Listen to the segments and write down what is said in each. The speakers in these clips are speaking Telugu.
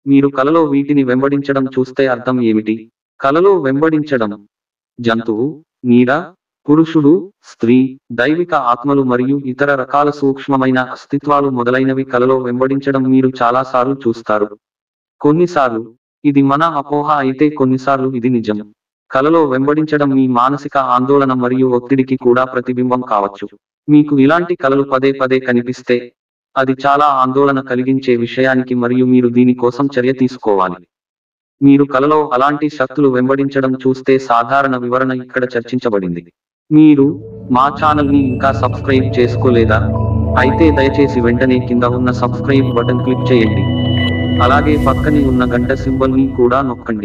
మీరు కలలో వీటిని వెంబడించడం చూస్తే అర్థం ఏమిటి కలలో వెంబడించడం జంతువు నీడ పురుషుడు స్త్రీ దైవిక ఆత్మలు మరియు ఇతర రకాల సూక్ష్మమైన అస్తిత్వాలు మొదలైనవి కలలో వెంబడించడం మీరు చాలాసార్లు చూస్తారు కొన్నిసార్లు ఇది మన అపోహ అయితే కొన్నిసార్లు ఇది నిజం కలలో వెంబడించడం మీ మానసిక ఆందోళన మరియు ఒత్తిడికి కూడా ప్రతిబింబం కావచ్చు మీకు ఇలాంటి కలలు పదే పదే కనిపిస్తే అది చాలా ఆందోళన కలిగించే విషయానికి మరియు మీరు దీని కోసం చర్య తీసుకోవాలి మీరు కలలో అలాంటి శక్తులు వెంబడించడం చూస్తే సాధారణ వివరణ ఇక్కడ చర్చించబడింది మీరు మా ఛానల్ ని ఇంకా సబ్స్క్రైబ్ చేసుకోలేదా అయితే దయచేసి వెంటనే కింద ఉన్న సబ్స్క్రైబ్ బటన్ క్లిక్ చేయండి అలాగే పక్కనే ఉన్న గంట సింబల్ ని కూడా నొక్కండి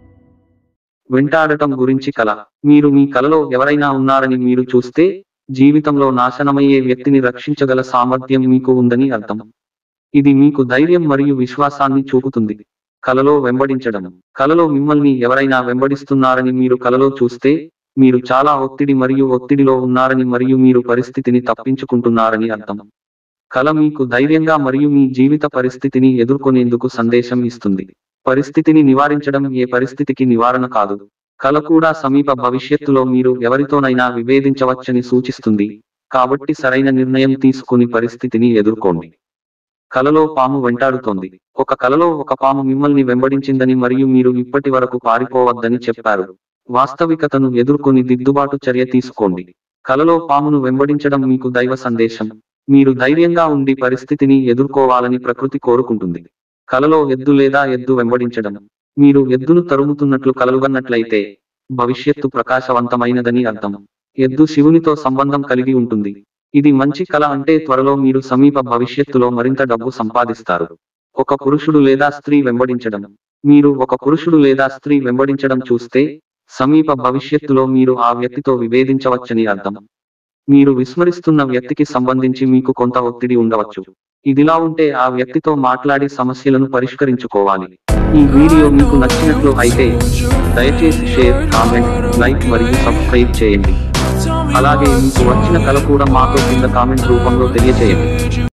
వెంటాడటం గురించి కల మీరు మీ కలలో ఎవరైనా ఉన్నారని మీరు చూస్తే జీవితంలో నాశనమయ్యే వ్యక్తిని రక్షించగల సామర్థ్యం మీకు ఉందని అర్థం ఇది మీకు ధైర్యం మరియు విశ్వాసాన్ని చూపుతుంది కలలో వెంబడించడం కలలో మిమ్మల్ని ఎవరైనా వెంబడిస్తున్నారని మీరు కలలో చూస్తే మీరు చాలా ఒత్తిడి మరియు ఒత్తిడిలో ఉన్నారని మరియు మీరు పరిస్థితిని తప్పించుకుంటున్నారని అర్థం కల మీకు ధైర్యంగా మరియు మీ జీవిత పరిస్థితిని ఎదుర్కొనేందుకు సందేశం ఇస్తుంది పరిస్థితిని నివారించడం ఏ పరిస్థితికి నివారణ కాదు కల కూడా సమీప భవిష్యత్తులో మీరు ఎవరితోనైనా విభేదించవచ్చని సూచిస్తుంది కాబట్టి సరైన నిర్ణయం తీసుకుని పరిస్థితిని ఎదుర్కోండి కలలో పాము వెంటాడుతోంది ఒక కలలో ఒక పాము మిమ్మల్ని వెంబడించిందని మరియు మీరు ఇప్పటి వరకు పారిపోవద్దని చెప్పారు వాస్తవికతను ఎదుర్కొని దిద్దుబాటు చర్య తీసుకోండి కలలో పామును వెంబడించడం మీకు దైవ సందేశం మీరు ధైర్యంగా ఉండి పరిస్థితిని ఎదుర్కోవాలని ప్రకృతి కోరుకుంటుంది కలలో ఎద్దు లేదా ఎద్దు వెంబడించడం మీరు ఎద్దును తరుముతున్నట్లు కలలుగన్నట్లయితే భవిష్యత్తు ప్రకాశవంతమైనదని అర్థం ఎద్దు శివునితో సంబంధం కలిగి ఉంటుంది ఇది మంచి కల అంటే త్వరలో మీరు సమీప భవిష్యత్తులో మరింత డబ్బు సంపాదిస్తారు ఒక పురుషుడు లేదా స్త్రీ వెంబడించడం మీరు ఒక పురుషుడు లేదా స్త్రీ వెంబడించడం చూస్తే సమీప భవిష్యత్తులో మీరు ఆ వ్యక్తితో విభేదించవచ్చని అర్థం మీరు విస్మరిస్తున్న వ్యక్తికి సంబంధించి మీకు కొంత ఒత్తిడి ఉండవచ్చు ఇదిలా ఉంటే ఆ వ్యక్తితో మాట్లాడి సమస్యలను పరిష్కరించుకోవాలి ఈ వీడియో మీకు నచ్చినట్లు అయితే దయచేసి షేర్ కామెంట్ లైక్ మరియు సబ్స్క్రైబ్ చేయండి అలాగే మీకు వచ్చిన కల కూడా మాతో కింద కామెంట్ రూపంలో తెలియచేయండి